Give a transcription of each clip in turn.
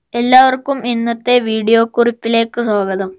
എല്ലാവർക്കും ഇന്നത്തെ വീഡിയോ കുറിപ്പിലേക്ക് സ്വാഗതം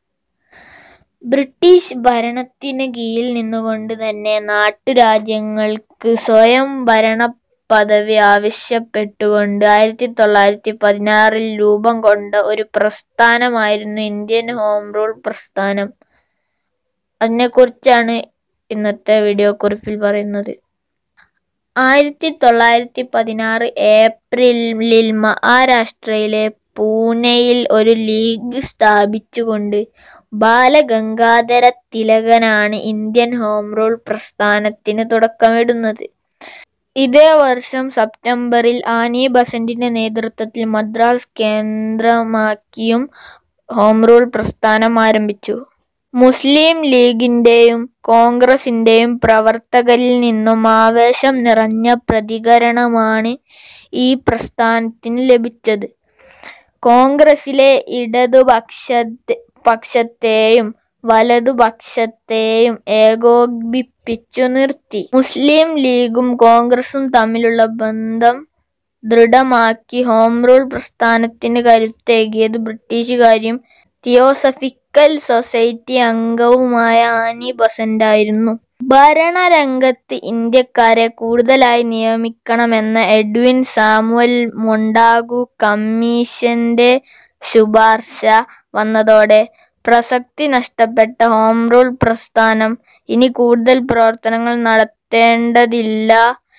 ബ്രിട്ടീഷ് ഭരണത്തിന് കീഴിൽ നിന്നുകൊണ്ട് തന്നെ നാട്ടുരാജ്യങ്ങൾക്ക് സ്വയം ഭരണ പദവി ആവശ്യപ്പെട്ടുകൊണ്ട് ആയിരത്തി തൊള്ളായിരത്തി പതിനാറിൽ രൂപം കൊണ്ട ഒരു പ്രസ്ഥാനമായിരുന്നു ഇന്ത്യൻ ഹോം റൂൾ പ്രസ്ഥാനം അതിനെക്കുറിച്ചാണ് ഇന്നത്തെ വീഡിയോ കുറിപ്പിൽ പറയുന്നത് ആയിരത്തി തൊള്ളായിരത്തി പതിനാറ് ഏപ്രിലിൽ മഹാരാഷ്ട്രയിലെ പൂനെയിൽ ഒരു ലീഗ് സ്ഥാപിച്ചുകൊണ്ട് ബാലഗംഗാധര തിലകനാണ് ഇന്ത്യൻ ഹോം റൂൾ പ്രസ്ഥാനത്തിന് തുടക്കമിടുന്നത് ഇതേ വർഷം സെപ്റ്റംബറിൽ ആനി ബസന്റിന്റെ നേതൃത്വത്തിൽ മദ്രാസ് കേന്ദ്രമാക്കിയും ഹോം റൂൾ പ്രസ്ഥാനം ആരംഭിച്ചു മുസ്ലിം ലീഗിന്റെയും കോൺഗ്രസിന്റെയും പ്രവർത്തകരിൽ നിന്നും ആവേശം നിറഞ്ഞ പ്രതികരണമാണ് ഈ പ്രസ്ഥാനത്തിന് ലഭിച്ചത് കോൺഗ്രസിലെ ഇടതുപക്ഷ പക്ഷത്തെയും വലതുപക്ഷത്തെയും ഏകോപിപ്പിച്ചു നിർത്തി മുസ്ലിം ലീഗും കോൺഗ്രസും തമ്മിലുള്ള ബന്ധം ദൃഢമാക്കി ഹോം റൂൾ പ്രസ്ഥാനത്തിന് കരുത്തേകിയത് ബ്രിട്ടീഷുകാരും തിയോസഫിക്കൽ സൊസൈറ്റി അംഗവുമായ ആനി ബസന്റായിരുന്നു ഭരണരംഗത്ത് ഇന്ത്യക്കാരെ കൂടുതലായി നിയമിക്കണമെന്ന എഡ്വിൻ സാമുവൽ മൊണ്ടാഗു കമ്മീഷന്റെ ശുപാർശ വന്നതോടെ പ്രസക്തി നഷ്ടപ്പെട്ട ഹോം റൂൾ പ്രസ്ഥാനം ഇനി കൂടുതൽ പ്രവർത്തനങ്ങൾ നടത്തേണ്ടതില്ല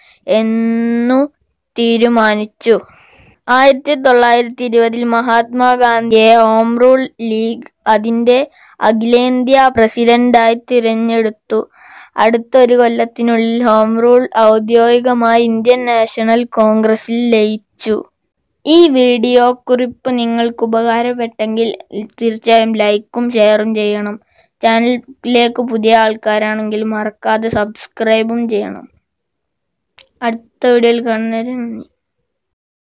എന്നു തീരുമാനിച്ചു ആയിരത്തി തൊള്ളായിരത്തി ഇരുപതിൽ മഹാത്മാഗാന്ധിയെ ഹോം റൂൾ ലീഗ് അതിന്റെ അഖിലേന്ത്യാ പ്രസിഡന്റായി തിരഞ്ഞെടുത്തു അടുത്ത ഒരു കൊല്ലത്തിനുള്ളിൽ ഹോം റൂൾ ഔദ്യോഗികമായി ഇന്ത്യൻ നാഷണൽ കോൺഗ്രസിൽ ലയിച്ചു ഈ വീഡിയോ കുറിപ്പ് നിങ്ങൾക്ക് ഉപകാരപ്പെട്ടെങ്കിൽ തീർച്ചയായും ലൈക്കും ഷെയറും ചെയ്യണം ചാനലിലേക്ക് പുതിയ ആൾക്കാരാണെങ്കിൽ മറക്കാതെ സബ്സ്ക്രൈബും ചെയ്യണം അടുത്ത വീഡിയോയിൽ കാണുന്നവരെ നന്ദി